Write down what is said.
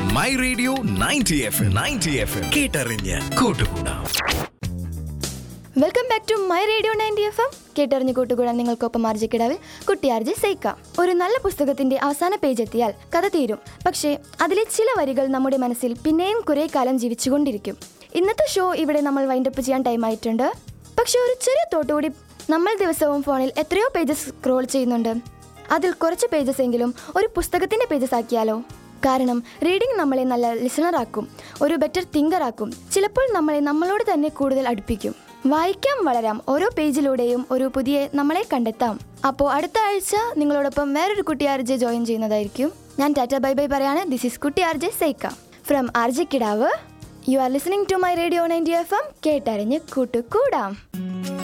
my radio ninety F ninety F കേട്ടറിഞ്ഞ് കൂട്ടുകൂടാം welcome back to my radio ninety F M കേട്ടറിഞ്ഞ് കൂട്ടുകൂടാൻ നിങ്ങൾക്കൊപ്പം ആർജിക്കിടാവിൽ കുട്ടിയാർജി സൈക്ക ഒരു നല്ല പുസ്തകത്തിന്റെ അവസാന പേജ് എത്തിയാൽ കഥ തീരും പക്ഷേ അതിലെ ചില വരികൾ നമ്മുടെ മനസ്സിൽ പിന്നെയും കുറേ കാലം ജീവിച്ചുകൊണ്ടിരിക്കും ഇന്നത്തെ ഷോ ഇവിടെ നമ്മൾ വൈൻഡപ്പ് ചെയ്യാൻ ടൈം ആയിട്ടുണ്ട് പക്ഷേ ഒരു ചെറിയ തോട്ടുകൂടി നമ്മൾ ദിവസവും ഫോണിൽ എത്രയോ പേജസ് സ്ക്രോൾ ചെയ്യുന്നുണ്ട് അതിൽ കുറച്ച് പേജസ് എങ്കിലും ഒരു പുസ്തകത്തിന്റെ പേജസ് ആക്കിയാലോ കാരണം റീഡിംഗ് നമ്മളെ നല്ല ലിസണർ ആക്കും ഒരു ബെറ്റർ തിങ്കർ ആക്കും ചിലപ്പോൾ നമ്മളെ നമ്മളോട് തന്നെ കൂടുതൽ അടുപ്പിക്കും വായിക്കാം വളരാം ഓരോ പേജിലൂടെയും ഒരു പുതിയ നമ്മളെ കണ്ടെത്താം അപ്പോൾ അടുത്ത ആഴ്ച നിങ്ങളോടൊപ്പം വേറൊരു കുട്ടി ആർ ജെ ജോയിൻ ചെയ്യുന്നതായിരിക്കും ഞാൻ ടാറ്റ ബൈ ബൈ പറയാണ് this is kutti R J Saika from R J Kidav you are listening to my radio ninety F M കേട്ടറിഞ്ഞ് കൂട്ടുകൂടാം